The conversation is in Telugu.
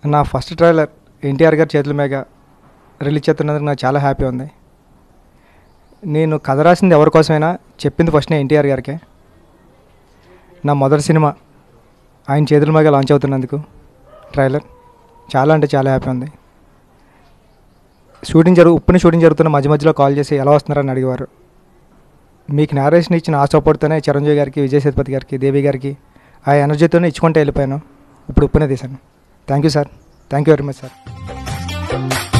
నా ఫస్ట్ ట్రైలర్ ఎన్టీఆర్ గారి చేతుల మీద రిలీజ్ చేస్తున్నందుకు నాకు చాలా హ్యాపీ ఉంది నేను కథ రాసింది ఎవరి కోసమైనా చెప్పింది ఫస్ట్ నేను ఎన్టీఆర్ గారికే నా మొదటి సినిమా ఆయన చేతుల మీద లాంచ్ అవుతున్నందుకు ట్రైలర్ చాలా అంటే చాలా హ్యాపీ ఉంది షూటింగ్ జరుగు ఉప్పుని షూటింగ్ జరుగుతున్న మధ్య మధ్యలో కాల్ చేసి ఎలా వస్తున్నారని అడిగేవారు మీకు నేరేషన్ ఇచ్చిన ఆ సపోర్ట్తోనే చిరంజీవి గారికి విజయ్ సేతుపతి గారికి దేవి గారికి ఆ ఎనర్జీతోనే ఇచ్చుకుంటే వెళ్ళిపోయాను ఇప్పుడు ఉప్పునే తీశాను thank you sir thank you very much sir